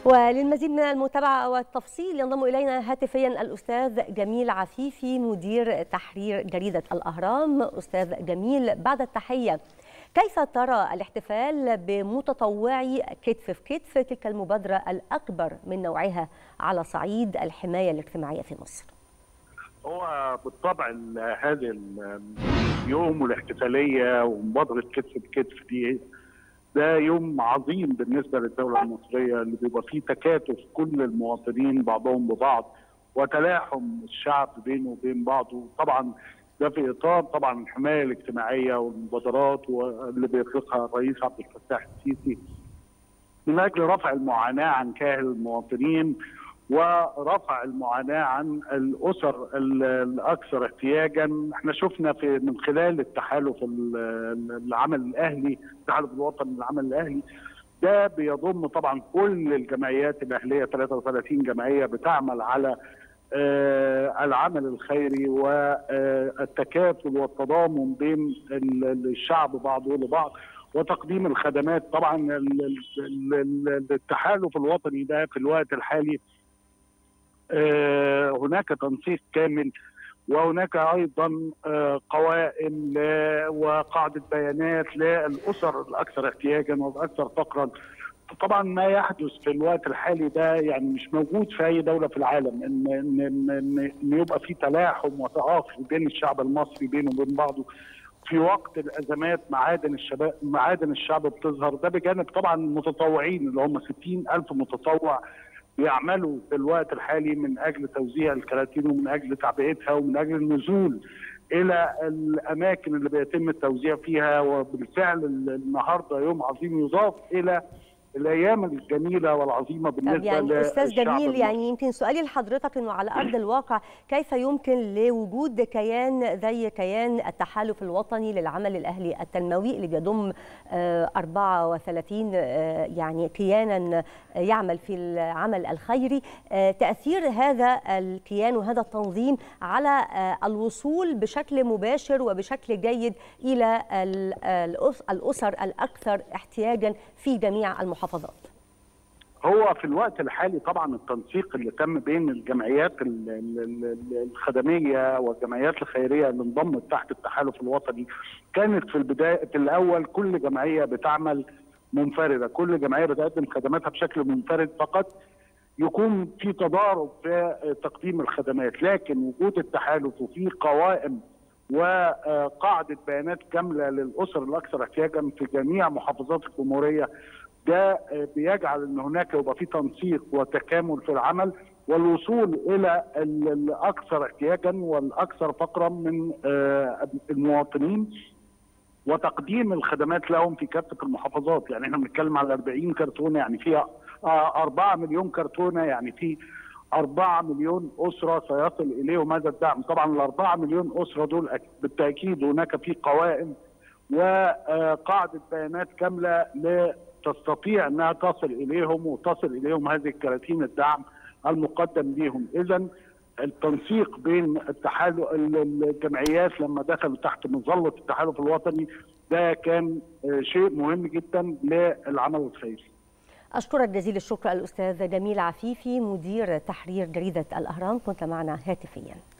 وللمزيد من المتابعة والتفصيل ينضم إلينا هاتفيا الأستاذ جميل عفيفي مدير تحرير جريدة الأهرام أستاذ جميل بعد التحية كيف ترى الاحتفال بمتطوعي كتف في كتف تلك المبادرة الأكبر من نوعها على صعيد الحماية الاجتماعية في مصر هو بالطبع هذا اليوم والاحتفالية ومبادرة كتف بكتف دي ده يوم عظيم بالنسبه للدوله المصريه اللي بيبقى فيه تكاتف كل المواطنين بعضهم ببعض وتلاحم الشعب بينه وبين بعضه طبعا ده في اطار طبعا الحمايه الاجتماعيه والمبادرات اللي بيطلقها الرئيس عبد الفتاح السيسي من اجل رفع المعاناه عن كاهل المواطنين ورفع المعاناه عن الاسر الاكثر احتياجا احنا شفنا في من خلال التحالف العمل الاهلي التحالف الوطني للعمل الاهلي ده بيضم طبعا كل الجمعيات الاهليه 33 جمعيه بتعمل على العمل الخيري والتكافل والتضامن بين الشعب بعضه لبعض وتقديم الخدمات طبعا التحالف الوطني ده في الوقت الحالي هناك تنسيق كامل وهناك ايضا قوائم وقاعده بيانات للاسر الاكثر احتياجا والاكثر فقرا طبعا ما يحدث في الوقت الحالي ده يعني مش موجود في اي دوله في العالم ان ان ان, إن يبقى في تلاحم وتعاطف بين الشعب المصري بينه وبين بعضه في وقت الازمات معادن الشباب معادن الشعب بتظهر ده بجانب طبعا المتطوعين اللي هم 60 الف متطوع بيعملوا في الوقت الحالي من اجل توزيع الكراتين ومن اجل تعبئتها ومن اجل النزول الى الاماكن اللي بيتم التوزيع فيها وبالفعل النهارده يوم عظيم يضاف الى الايام الجميله والعظيمه بالنسبه يعني استاذ جميل يعني يمكن سؤالي لحضرتك انه على ارض الواقع كيف يمكن لوجود كيان زي كيان التحالف الوطني للعمل الاهلي التنموي اللي بيضم 34 يعني كيانا يعمل في العمل الخيري تاثير هذا الكيان وهذا التنظيم على الوصول بشكل مباشر وبشكل جيد الى الاسر الاكثر احتياجا في جميع المحافظات المحافظات هو في الوقت الحالي طبعا التنسيق اللي تم بين الجمعيات الخدميه والجمعيات الخيريه اللي انضمت تحت التحالف الوطني كانت في البدايه في الاول كل جمعيه بتعمل منفرده، كل جمعيه بتقدم خدماتها بشكل منفرد فقط يكون في تضارب في تقديم الخدمات، لكن وجود التحالف وفي قوائم وقاعده بيانات كامله للاسر الاكثر احتياجا في جميع محافظات الجمهوريه ده بيجعل ان هناك يبقى في تنسيق وتكامل في العمل والوصول الى الاكثر احتياجا والاكثر فقرا من المواطنين وتقديم الخدمات لهم في كافه المحافظات يعني احنا بنتكلم على 40 كرتونه يعني فيها 4 مليون كرتونه يعني في 4 مليون اسره سيصل اليهم هذا الدعم طبعا ال 4 مليون اسره دول بالتاكيد هناك في قوائم وقاعده بيانات كامله تستطيع انها تصل اليهم وتصل اليهم هذه الكراتين الدعم المقدم لهم اذا التنسيق بين التحالف الجمعيات لما دخلوا تحت مظله التحالف الوطني ده كان شيء مهم جدا للعمل الخيري أشكرك جزيل الشكر الأستاذ جميل عفيفي مدير تحرير جريدة الأهرام كنت معنا هاتفيا